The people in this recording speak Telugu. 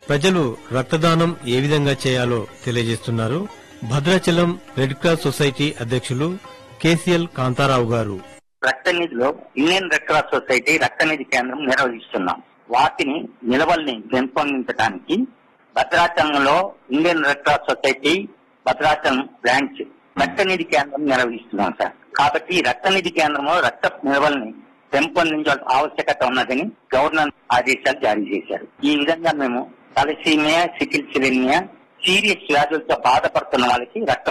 ప్రజలు రక్తదానం ఏ విధంగా చేయాలో తెలియజేస్తున్నారు భద్రాచలం రెడ్ క్రాస్ సొసైటీ అధ్యక్షులు కేసీఎల్ కాంతారావు గారు రక్తనిధిలో ఇండియన్ రెడ్ క్రాస్ సొసైటీ రక్తనిధి కేంద్రం నిర్వహిస్తున్నాం వాటిని నిలవల్ని పెంపొందించడానికి భద్రాచలంలో Indian red cross society Bhadrachalam branch రక్తనిధి కేంద్రం నిర్వహిస్తున్నాం సార్ కాబట్టి ఈ రక్తనిధి కేంద్రంలో రక్త నిల్వల్ని పెంపొందించాల్సిన ఆవశ్యకత ఉన్నదని గవర్నర్ ఆదేశాలు జారీ చేశారు ఈ విధంగా మేము తలసీమియా సికిల్ సిలినియా సీరియస్ వ్యాధులతో బాధపడుతున్న వాళ్ళకి రక్తం